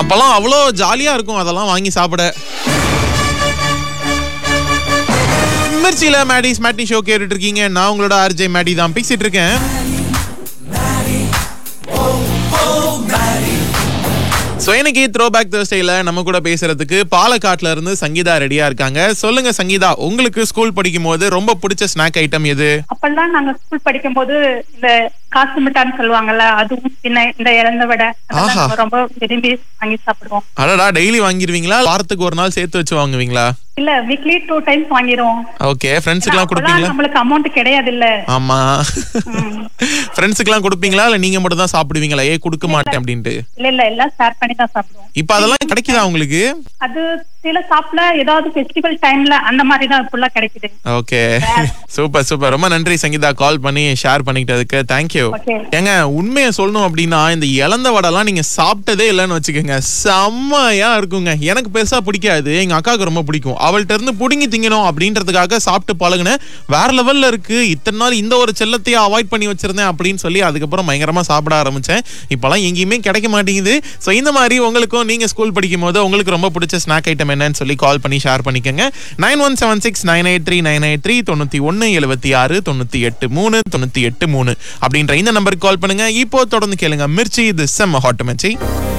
அப்பெல்லாம் அவ்வளோ ஜாலியா இருக்கும் அதெல்லாம் வாங்கி சாப்பிட மிர்ச்சியில மேடிஸ் மேட்னி ஷோ கேட்டுட்டு இருக்கீங்க நான் உங்களோட ஆர்ஜே மேடி தான் பேசிட்டு இருக்கேன் ஸோ இன்னைக்கு த்ரோ பேக் தேர்ஸ்டேல நம்ம கூட பேசுறதுக்கு பாலக்காட்டுல இருந்து சங்கீதா ரெடியா இருக்காங்க சொல்லுங்க சங்கீதா உங்களுக்கு ஸ்கூல் படிக்கும் போது ரொம்ப பிடிச்ச ஸ்நாக் ஐட்டம் எது அப்பெல்லாம் நாங்க ஸ்கூல் படிக்கும் போது இந்த காசு மிட்டான்னு சொல்லுவாங்கல்ல அதுவும் சின்ன இந்த இழந்த வடை அதெல்லாம் ஆஹா. நாங்க ரொம்ப விரும்பி வாங்கி சாப்பிடுவோம் அடடா டெய்லி வாங்கிருவீங்களா வாரத்துக்கு ஒரு நாள் சேர்த்து வச்சு வாங்குவீங்களா இல்ல வீக்லி டூ டைம்ஸ் வாங்கிடுவோம் ஓகே ஃப்ரெண்ட்ஸுக்குலாம் அப்பெல்லாம் கொடுப்பீங்களா நம்மளுக்கு அமௌண்ட் கிடையாது இல்ல ஆமா ஃப்ரெண்ட்ஸுக்குலாம் கொடுப்பீங்களா இல்ல நீங்க மட்டும் தான் சாப்பிடுவீங்களா ஏ கொடுக்க மாட்டேன் அப்படின்ட்டு இல்ல இல்ல எல்லாம் ஷேர் பண்ணி தான் சாப்பிடுவோம் இப்ப அதெல்லாம் கிடைக்குதா உங்களுக்கு அது சில ஷாப்ல ஏதாவது ஃபெஸ்டிவல் டைம்ல அந்த மாதிரி தான் இப்பெல்லாம் கிடைக்குது ஓகே சூப்பர் சூப்பர் ரொம்ப நன்றி சங்கீதா கால் பண்ணி ஷேர் பண்ணிக்கிட்டதுக்கு தேங்க்யூ Okay. ஏங்க உண்மையை சொல்லணும் அப்படின்னா இந்த இளந்த வடைலாம் நீங்க சாப்பிட்டதே இல்லைன்னு வச்சுக்கோங்க செம்மையா இருக்குங்க எனக்கு பெருசா பிடிக்காது எங்க அக்காவுக்கு ரொம்ப பிடிக்கும் அவள்கிட்ட இருந்து புடுங்கி திங்கணும் அப்படின்றதுக்காக சாப்பிட்டு பழகுனேன் வேற லெவல்ல இருக்கு இத்தனை நாள் இந்த ஒரு செல்லத்தையே அவாய்ட் பண்ணி வச்சிருந்தேன் அப்படின்னு சொல்லி அதுக்கப்புறம் பயங்கரமா சாப்பிட ஆரம்பிச்சேன் இப்பெல்லாம் எங்கேயுமே கிடைக்க மாட்டேங்குது ஸோ இந்த மாதிரி உங்களுக்கும் நீங்க ஸ்கூல் படிக்கும் போது உங்களுக்கு ரொம்ப பிடிச்ச ஸ்நாக் ஐட்டம் என்னன்னு சொல்லி கால் பண்ணி ஷேர் பண்ணிக்கோங்க nine one seven six nine eight three nine eight three தொண்ணூத்தி ஒன்னு எழுபத்தி ஆறு தொண்ணூத்தி எட்டு மூணு தொண்ணூத்தி எட்டு மூணு அப்படின்ற இந்த நம்பருக்கு கால் பண்ணுங்க இப்போ தொடர்ந்து கேளுங்க மிர்ச்சி இது செம்ம ஹாட் மிர்ச்சி